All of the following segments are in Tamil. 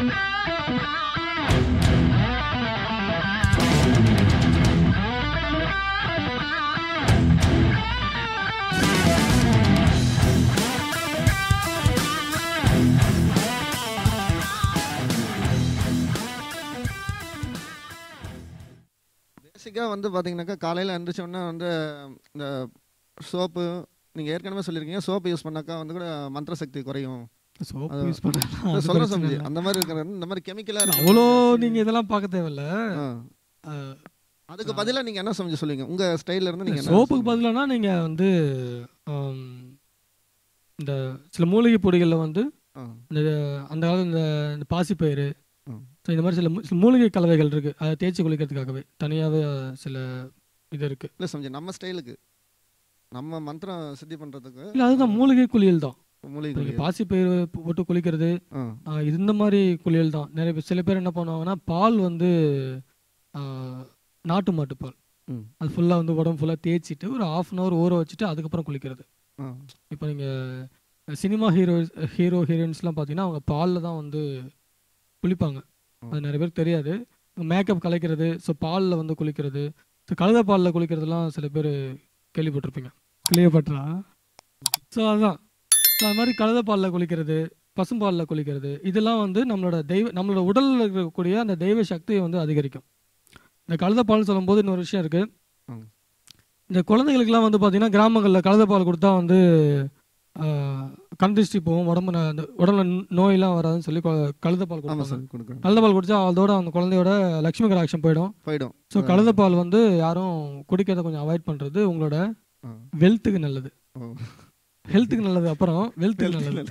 பேசிக்காக வந்து பார்த்தீங்கன்னாக்கா காலையில் எழுந்திரிச்சோடனே வந்து இந்த சோப்பு நீங்கள் ஏற்கனவே சொல்லியிருக்கீங்க சோப்பு யூஸ் பண்ணாக்கா வந்து கூட மந்திர சக்தி குறையும் சோப்பு அது- யூஸ் பண்ணலாம் சொல்கிற சமைச்சு அந்த மாதிரி இருக்கிற இந்த மாதிரி கெமிக்கலாக அவ்வளோ நீங்க இதெல்லாம் பார்க்க தேவையில்ல அஹ், அதுக்கு பதிலாக நீங்கள் என்ன சமைச்சு சொல்லுவீங்க உங்கள் ஸ்டைலில் இருந்து நீங்கள் என்ன சோப்புக்கு பதிலானா நீங்க வந்து ஆம், இந்த சில மூலிகை பொடிகளில் வந்து ஆ. இந்த அந்த காலத்துல இந்த இந்த பாசிப்பயிறு ம். ஸோ இந்த மாதிரி சில மூ- சில மூலிகை கலவைகள் இருக்கு அதை தேய்ச்சி குளிக்கிறதுக்காகவே தனியாகவே சில இது இருக்கு இல்லை சமைச்சு நம்ம ஸ்டைலுக்கு நம்ம மந்திரம் சித்தி பண்ணுறதுக்கு இல்லை அதுதான் மூலிகை குளியல் தான் மூலிகை நீங்கள் குளியல். பாசிப்பயிறு போட்டு குளிக்கிறது ஆ ஆ, இது இந்த மாதிரி குளியல் தான் நிறைய பேர் சில பேர் என்ன பண்ணுவாங்கன்னா பால் வந்து ஆ, நாட்டு மாட்டு பால் ம். அது ஃபுல்லாக வந்து உடம்பு ஃபுல்லாக தேய்ச்சிட்டு ஒரு ஆஃப் அன் ஹவர் ஊற வச்சுட்டு அதுக்கப்புறம் குளிக்கிறது ஆ இப்போ நீங்கள் சினிமா ஹீரோ ஹீரோ ஹீரோயின்ஸ்லாம் பார்த்தீங்கன்னா அவங்க பாலில் தான் வந்து குளிப்பாங்க அது நிறைய பேருக்கு தெரியாது மேக்கப் கலைக்கிறது ஸோ பாலில் வந்து குளிக்கிறது ஸோ கழுத பாலில் குளிக்கிறதுலாம் சில பேர் கேள்விப்பட்டிருப்பீங்க கிளியோபட்ரா ஸோ அதுதான் ஸோ அது மாதிரி கழுத பாலில் குளிக்கிறது பசும்பாலில் குளிக்கிறது இதெல்லாம் வந்து நம்மளோட தெய்வ நம்மளோட உடலில் இருக்கக்கூடிய அந்த தெய்வ சக்தியை வந்து அதிகரிக்கும் இந்த கழுத பால்னு சொல்லும்போது இன்னொரு விஷயம் இருக்குது ம். இந்த குழந்தைகளுக்கெல்லாம் வந்து பார்த்தீங்கன்னா கிராமங்களில் கழுத பால் கொடுத்தா வந்து ஆஹ், கண் திருஷ்டி போகும் உடம்பு ந- அந்த உடம்புல நோயெல்லாம் வராதுன்னு சொல்லி கொ- கழுத பால் ஆமாம் கொடுப்பாங்க சார் கொடுக்குறேன் கழுத பால் குடிச்சா அதோட அந்த குழந்தையோட லக்ஷ்மி கடாட்சம் போயிடும் போயிடும் ஸோ கழுத பால் வந்து யாரும் குடிக்கிறத கொஞ்சம் அவாய்ட் பண்ணுறது உங்களோட ஆ. வெல்த்துக்கு நல்லது ஓ ஹெல்த்துக்கு நல்லது அப்புறம் வெல்த்துக்கு நல்லது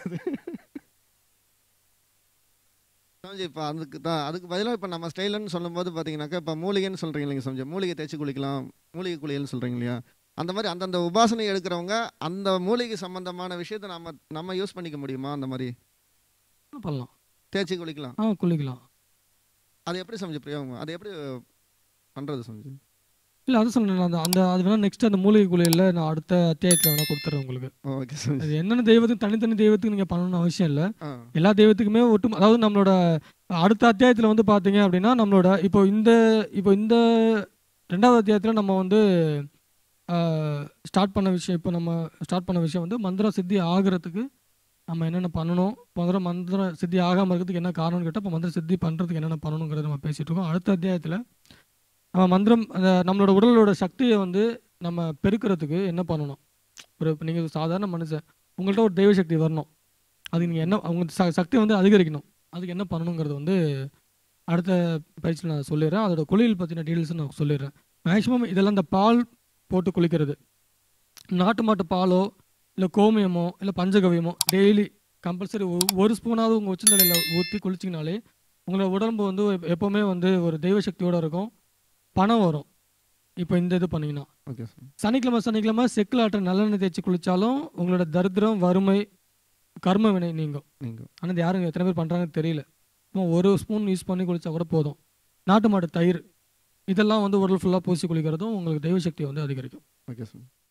சமஜி இப்போ அதுக்கு தான் அதுக்கு பதிலாக இப்போ நம்ம ஸ்டைலுன்னு சொல்லும்போது பார்த்தீங்கன்னாக்கா இப்போ மூலிகைன்னு சொல்கிறீங்க இல்லைங்க சமஜி மூலிகை தேய்ச்சி குளிக்கலாம் மூலிகை குளியல்னு சொல்கிறீங்க இல்லையா அந்த மாதிரி அந்தந்த உபாசனை எடுக்கிறவங்க அந்த மூலிகை சம்பந்தமான விஷயத்தை நம்ம நம்ம யூஸ் பண்ணிக்க முடியுமா அந்த மாதிரி பண்ணலாம் தேய்ச்சி குளிக்கலாம் ஆ குளிக்கலாம் அது எப்படி சமஜி பிரயோகம் அது எப்படி பண்ணுறது சமஜி இல்லை அது சொன்னேன் அந்த அந்த அது வேணா நெக்ஸ்ட் அந்த மூலிகை குளியலில் நான் அடுத்த அத்தியாயத்தில் வேணா கொடுத்துட்றேன் உங்களுக்கு ஓகே சமஜி அது என்னென்ன தெய்வத்துக்கு தனித்தனி தெய்வத்துக்கு நீங்கள் பண்ணணும்னு அவசியம் இல்லை ஆ எல்லா தெய்வத்துக்குமே ஒட்டு அதாவது நம்மளோட அடுத்த அத்தியாயத்தில் வந்து பார்த்தீங்க அப்படின்னா நம்மளோட இப்போ இந்த இப்போ இந்த ரெண்டாவது அத்தியாயத்தில் நம்ம வந்து ஸ்டார்ட் பண்ண விஷயம் இப்போ நம்ம ஸ்டார்ட் பண்ண விஷயம் வந்து மந்திர சித்தி ஆகிறதுக்கு நம்ம என்னென்ன பண்ணணும் மந்திர மந்திர சித்தி ஆகாமல் இருக்கிறதுக்கு என்ன காரணம்னு கேட்டால் இப்போ மந்திர சித்தி பண்ணுறதுக்கு என்னென்ன பண்ணணுங்கிறத நம்ம பேசிகிட்டு இருக்கோம் அடுத்த அத்தியாயத்தில் நம்ம மந்திரம் அந்த நம்மளோட உடலோட சக்தியை வந்து நம்ம பெருக்கிறதுக்கு என்ன பண்ணணும் ஒரு இப்போ நீங்கள் சாதாரண மனுஷன் உங்கள்கிட்ட ஒரு தெய்வ சக்தி வரணும் அதுக்கு நீங்கள் என்ன அவங்க ச சக்தியை வந்து அதிகரிக்கணும் அதுக்கு என்ன பண்ணணுங்கிறது வந்து அடுத்த பயிற்சியில் நான் சொல்லிடுறேன் அதோட குளியல் பற்றின டீட்டெயில்ஸ் நான் சொல்லிடுறேன் மேக்ஸிமம் இதெல்லாம் இந்த பால் போட்டு குளிக்கிறது நாட்டு மாட்டு பாலோ இல்லை கோமியமோ இல்லை பஞ்சகவியமோ டெய்லி கம்பல்சரி ஒரு ஸ்பூனாவது உங்கள் உச்சந்தலையில் ஊற்றி குளிச்சிங்கனாலே உங்களோட உடம்பு வந்து எப்- எப்போவுமே வந்து ஒரு தெய்வ சக்தியோடு இருக்கும் பணம் வரும் இப்போ இந்த இது பண்ணீங்கன்னா ஓகே சார் சனிக்கிழமை சனிக்கிழமை செக்கில் ஆட்ட நல்லெண்ணெய் தேய்ச்சி குளிச்சாலும் உங்களோட தரித்திரம் வறுமை கர்ம வினை நீங்கும் நீங்கள் ஆனால் இது யாரும் எத்தனை பேர் பண்ணுறாங்கன்னு தெரியல சும்மா ஒரு ஸ்பூன் யூஸ் பண்ணி குளிச்சா கூட போதும் நாட்டு மாட்டு தயிர் இதெல்லாம் வந்து உடல் ஃபுல்லாக பூசி குளிக்கிறதும் உங்களுக்கு தெய்வ சக்தியை வந்து அதிகரிக்கும் ஓகே சார்